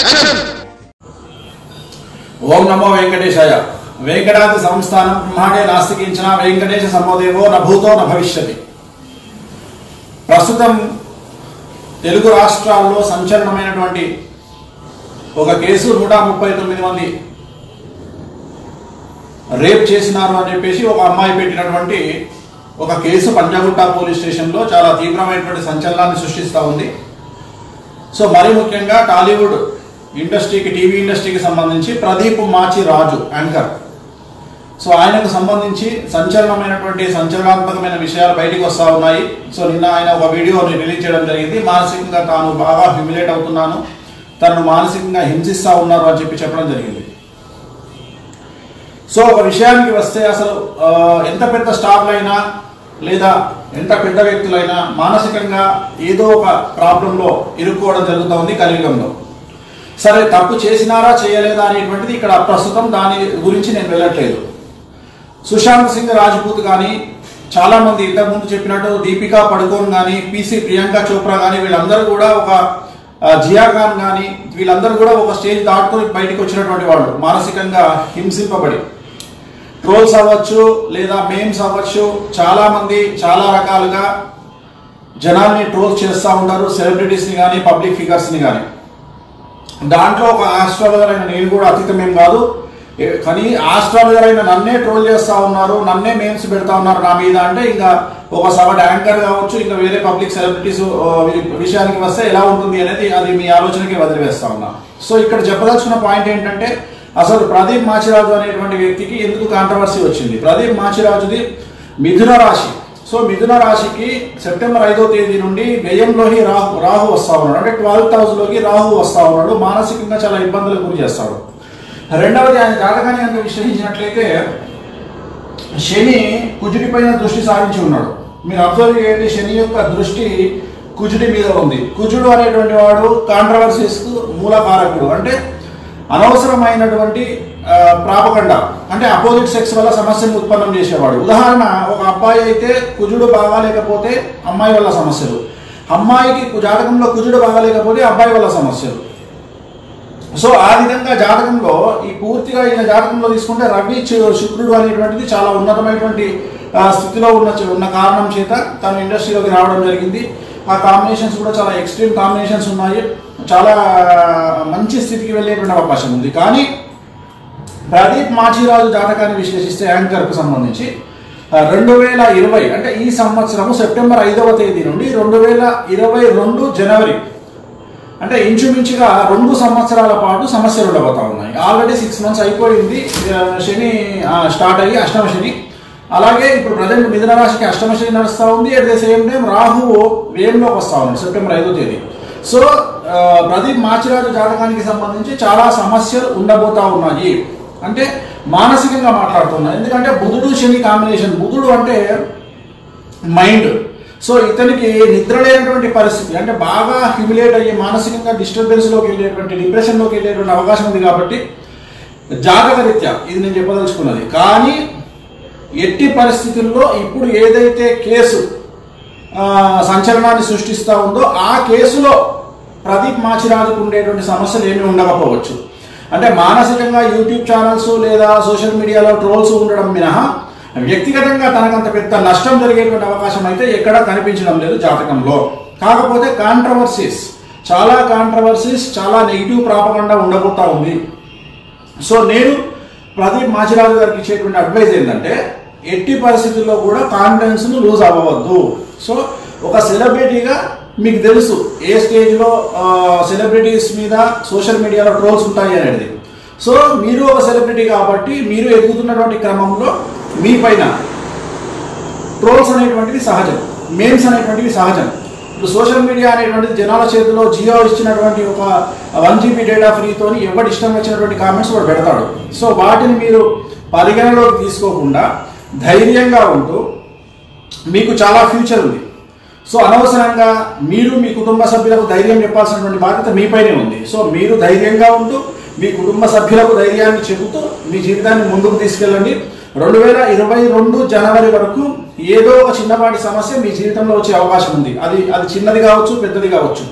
action ఓం నమో వెంకటేశాయ వెంకటాద్రి సంస్థానం బ్రహ్మాండే నాస్తికించిన వెంకటేశ సమోదేవో న భూతో న భవిష్యతి ప్రస్తుతం తెలుగు రాష్ట్రాల్లో సంచలనమైనటువంటి ఒక కేసు నూట ముప్పై తొమ్మిది మంది రేప్ చేసినారు అని చెప్పేసి ఒక అమ్మాయి పెట్టినటువంటి ఒక కేసు పంజాగుట్ట పోలీస్ స్టేషన్లో చాలా తీవ్రమైనటువంటి సంచలనాన్ని సృష్టిస్తూ ఉంది సో మరీ ముఖ్యంగా టాలీవుడ్ ఇండస్ట్రీకి టీవీ ఇండస్ట్రీకి సంబంధించి ప్రదీప్ మాచి రాజు యాంకర్ సో ఆయనకు సంబంధించి సంచలనమైనటువంటి సంచలనాత్మకమైన విషయాలు బయటికి వస్తూ ఉన్నాయి సో నిన్న ఆయన ఒక వీడియోని రిలీజ్ చేయడం జరిగింది మానసికంగా తాను బాగా హ్యూమిలేట్ అవుతున్నాను తనను మానసికంగా హింసిస్తూ ఉన్నారు అని చెప్పి చెప్పడం జరిగింది సో ఒక విషయానికి వస్తే అసలు ఆ, ఎంత పెద్ద స్టార్లైనా లేదా ఎంత పెద్ద వ్యక్తులైనా మానసికంగా ఏదో ఒక ప్రాబ్లంలో ఇరుక్కోవడం జరుగుతోంది కలియుగంలో సరే తప్పు చేసినారా చేయలేదా అనేటువంటిది ఇక్కడ ప్రస్తుతం దాని గురించి నేను వెళ్ళట్లేదు సుశాంత్ సింగ్ రాజ్పూత్ కానీ చాలా మంది ఇంతకుముందు చెప్పినట్టు దీపికా పడుకోన్ కానీ పీసీ ప్రియాంక చోప్రా కానీ వీళ్ళందరూ కూడా ఒక ఆ, జియా ఖాన్ కానీ వీళ్ళందరూ కూడా ఒక స్టేజ్ దాటుకొని బయటికి వచ్చినటువంటి వాళ్ళు మానసికంగా హింసింపబడి ట్రోల్స్ అవ్వచ్చు లేదా మేమ్స్ అవ్వచ్చు చాలా మంది చాలా రకాలుగా జనాల్ని ట్రోల్ చేస్తూ ఉంటారు సెలబ్రిటీస్ని కానీ పబ్లిక్ ఫిగర్స్ని కానీ దాంట్లో ఒక ఆస్ట్రాలజర్ అయిన నేను కూడా అతీతం ఏం కాదు ఏ- కానీ ఆస్ట్రాలజర్ అయిన నన్నే ట్రోల్ చేస్తా ఉన్నారు నన్నే మేమ్స్ పెడతా ఉన్నారు నా మీద అంటే ఇంకా ఒక సగటు యాంకర్ కావచ్చు ఇంకా వేరే పబ్లిక్ సెలబ్రిటీస్ విషయానికి వస్తే ఎలా ఉంటుంది అనేది అది మీ ఆలోచనకి వదిలివేస్తా ఉన్నా సో ఇక్కడ చెప్పదలుచుకున్న పాయింట్ ఏంటంటే అసలు ప్రదీప్ మాచిరాజు అనేటువంటి వ్యక్తికి ఎందుకు కాంట్రవర్సీ వచ్చింది ప్రదీప్ మాచిరాజుది మిథున రాశి సో మిథున రాశికి సెప్టెంబర్ ఐదో తేదీ నుండి వ్యయంలోకి రాహు రాహు వస్తా ఉన్నాడు అంటే ట్వెల్త్ హౌస్లోకి రాహు వస్తా ఉన్నాడు మానసికంగా చాలా ఇబ్బందులకు గురి చేస్తాడు రెండవది ఆయన జాతకాన్ని కనుక విశ్లేషించినట్లయితే శని కుజుడి పైన దృష్టి సారించి ఉన్నాడు మీరు అబ్జర్వ్ చేయండి శని యొక్క దృష్టి కుజుడి మీద ఉంది కుజుడు అనేటువంటి వాడు కాంట్రవర్సీస్ కు మూలకారకుడు అంటే అనవసరమైనటువంటి ఆ, ప్రాపకండ అంటే అపోజిట్ సెక్స్ వల్ల సమస్యను ఉత్పన్నం చేసేవాడు ఉదాహరణ ఒక అబ్బాయి అయితే కుజుడు బాగాలేకపోతే అమ్మాయి వల్ల సమస్యలు అమ్మాయికి కు- జాతకంలో కుజుడు బాగాలేకపోతే అబ్బాయి వల్ల సమస్యలు సో ఆ విధంగా జాతకంలో ఈ పూర్తిగా ఈయన జాతకంలో తీసుకుంటే రవి చు- శుక్రుడు అనేటువంటిది చాలా ఉన్నతమైనటువంటి ఆ, స్థితిలో ఉన్న ఉన్న కారణం చేత తను ఇండస్ట్రీలోకి రావడం జరిగింది ఆ కాంబినేషన్స్ కూడా చాలా ఎక్స్ట్రీమ్ కాంబినేషన్స్ ఉన్నాయి చాలా మంచి స్థితికి వెళ్ళేటువంటి అవకాశం ఉంది కానీ ప్రదీప్ మాచిరాజు జాతకాన్ని విశ్లేషిస్తే యాంకర్కు సంబంధించి ఆ, రెండు వేల ఇరవై అంటే ఈ సంవత్సరము సెప్టెంబర్ ఐదవ తేదీ నుండి రెండు వేల ఇరవై రెండు జనవరి అంటే ఇంచుమించుగా రెండు సంవత్సరాల పాటు సమస్యలు ఉండబోతా ఉన్నాయి ఆల్రెడీ సిక్స్ మంత్స్ అయిపోయింది ఆ, శని ఆ, స్టార్ట్ అయ్యి అష్టమ శని అలాగే ఇప్పుడు ప్రజెంట్ మిథున రాశికి అష్టమ శని నడుస్తూ ఉంది అట్ ద సేమ్ టైం రాహువు వేయంలోకి వస్తా ఉన్నాడు సెప్టెంబర్ ఐదో తేదీ సో ఆ, ప్రదీప్ మాచిరాజు జాతకానికి సంబంధించి చాలా సమస్యలు ఉండబోతా ఉన్నాయి అంటే మానసికంగా మాట్లాడుతున్నారు ఎందుకంటే బుధుడు శని కాంబినేషన్ బుధుడు అంటే మైండ్ సో ఇతనికి నిద్ర లేనటువంటి పరిస్థితి అంటే బాగా హ్యూమిలేట్ అయ్యి మానసికంగా డిస్టర్బెన్స్లోకి వెళ్ళేటువంటి డిప్రెషన్లోకి వెళ్ళేటువంటి అవకాశం ఉంది కాబట్టి జాతక రీత్యా ఇది నేను చెప్పదలుచుకున్నది కానీ ఎట్టి పరిస్థితుల్లో ఇప్పుడు ఏదైతే కేసు ఆ, సంచలనాన్ని సృష్టిస్తూ ఉందో ఆ కేసులో ప్రదీప్ మాచిరాజుకు ఉండేటువంటి సమస్యలు ఏమీ ఉండకపోవచ్చు అంటే మానసికంగా యూట్యూబ్ ఛానల్స్ లేదా సోషల్ మీడియాలో ట్రోల్స్ ఉండడం మినహా వ్యక్తిగతంగా తనకంత పెద్ద నష్టం జరిగేటువంటి అవకాశం అయితే ఎక్కడా కనిపించడం లేదు జాతకంలో కాకపోతే కాంట్రవర్సీస్ చాలా కాంట్రవర్సీస్ చాలా నెగిటివ్ ప్రాపకుండా ఉండబోతా ఉంది సో నేను ప్రదీప్ మాచిరాజు గారికి ఇచ్చేటువంటి అడ్వైజ్ ఏంటంటే ఎట్టి పరిస్థితుల్లో కూడా కాన్ఫిడెన్స్ను లూజ్ అవ్వవద్దు సో ఒక సెలబ్రిటీగా మీకు తెలుసు ఏ స్టేజ్లో సెలబ్రిటీస్ మీద సోషల్ మీడియాలో ట్రోల్స్ ఉంటాయి అనేది సో మీరు ఒక సెలబ్రిటీ కాబట్టి మీరు ఎదుగుతున్నటువంటి క్రమంలో మీ పైన ట్రోల్స్ అనేటువంటివి సహజం మేమ్స్ అనేటువంటివి సహజం ఇప్పుడు సోషల్ మీడియా అనేటువంటిది జనాల చేతిలో జియో ఇచ్చినటువంటి ఒక వన్ జీబీ డేటా ఫ్రీతోని ఎవరి ఇష్టం వచ్చినటువంటి కామెంట్స్ వాడు పెడతాడు సో వాటిని మీరు పరిగణలోకి తీసుకోకుండా ధైర్యంగా ఉంటూ మీకు చాలా ఫ్యూచర్ ఉంది సో అనవసరంగా మీరు మీ కుటుంబ సభ్యులకు ధైర్యం చెప్పాల్సినటువంటి బాధ్యత మీపైనే ఉంది సో మీరు ధైర్యంగా ఉంటూ మీ కుటుంబ సభ్యులకు ధైర్యాన్ని చెబుతూ మీ జీవితాన్ని ముందుకు తీసుకెళ్ళండి రెండు వేల ఇరవై రెండు జనవరి వరకు ఏదో ఒక చిన్నపాటి సమస్య మీ జీవితంలో వచ్చే అవకాశం ఉంది అది అది చిన్నది కావచ్చు పెద్దది కావచ్చు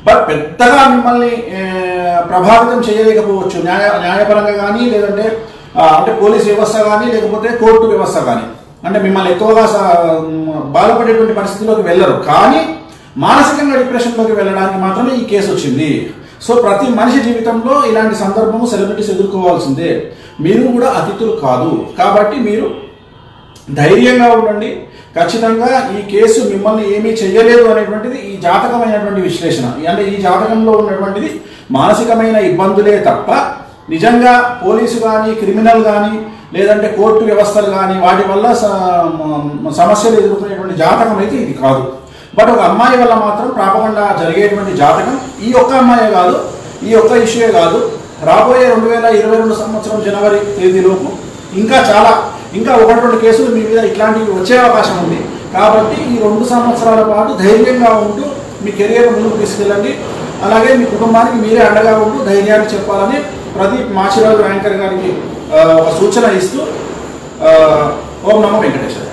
బట్ పెద్దగా మిమ్మల్ని ఏ, ప్రభావితం చేయలేకపోవచ్చు న్యాయ న్యాయపరంగా కానీ లేదంటే ఆ, అంటే పోలీస్ వ్యవస్థ కానీ లేకపోతే కోర్టు వ్యవస్థ కానీ అంటే మిమ్మల్ని ఎక్కువగా స- మ్, బాధపడేటువంటి పరిస్థితిలోకి వెళ్ళరు కానీ మానసికంగా డిప్రెషన్లోకి వెళ్ళడానికి మాత్రమే ఈ కేసు వచ్చింది సో ప్రతి మనిషి జీవితంలో ఇలాంటి సందర్భము సెలబ్రిటీస్ ఎదుర్కోవాల్సిందే మీరు కూడా అతిథులు కాదు కాబట్టి మీరు ధైర్యంగా ఉండండి ఖచ్చితంగా ఈ కేసు మిమ్మల్ని ఏమీ చెయ్యలేదు అనేటువంటిది ఈ జాతకమైనటువంటి విశ్లేషణ అంటే ఈ జాతకంలో ఉన్నటువంటిది మానసికమైన ఇబ్బందులే తప్ప నిజంగా పోలీసు కానీ క్రిమినల్ కానీ లేదంటే కోర్టు వ్యవస్థలు కానీ వాటి వల్ల స- మ- సమస్యలు ఎదుర్కొనేటువంటి జాతకం అయితే ఇది కాదు బట్ ఒక అమ్మాయి వల్ల మాత్రం ప్రాపకుండా జరిగేటువంటి జాతకం ఈ ఒక్క అమ్మాయే కాదు ఈ ఒక్క ఇష్యూయే కాదు రాబోయే రెండు వేల ఇరవై రెండు సంవత్సరం జనవరి తేదీలోపు ఇంకా చాలా ఇంకా ఒకటి రెండు కేసులు మీ మీద ఇట్లాంటివి వచ్చే అవకాశం ఉంది కాబట్టి ఈ రెండు సంవత్సరాల పాటు ధైర్యంగా ఉంటూ మీ కెరియర్ ముందుకు తీసుకెళ్ళండి అలాగే మీ కుటుంబానికి మీరే అండగా ఉంటూ ధైర్యాన్ని చెప్పాలని ప్రదీప్ మాచిరాజు యాంకర్ గారికి ఆ, ఒక సూచన ఇస్తూ ఆ, ఓం నమో వెంకటేశ్వర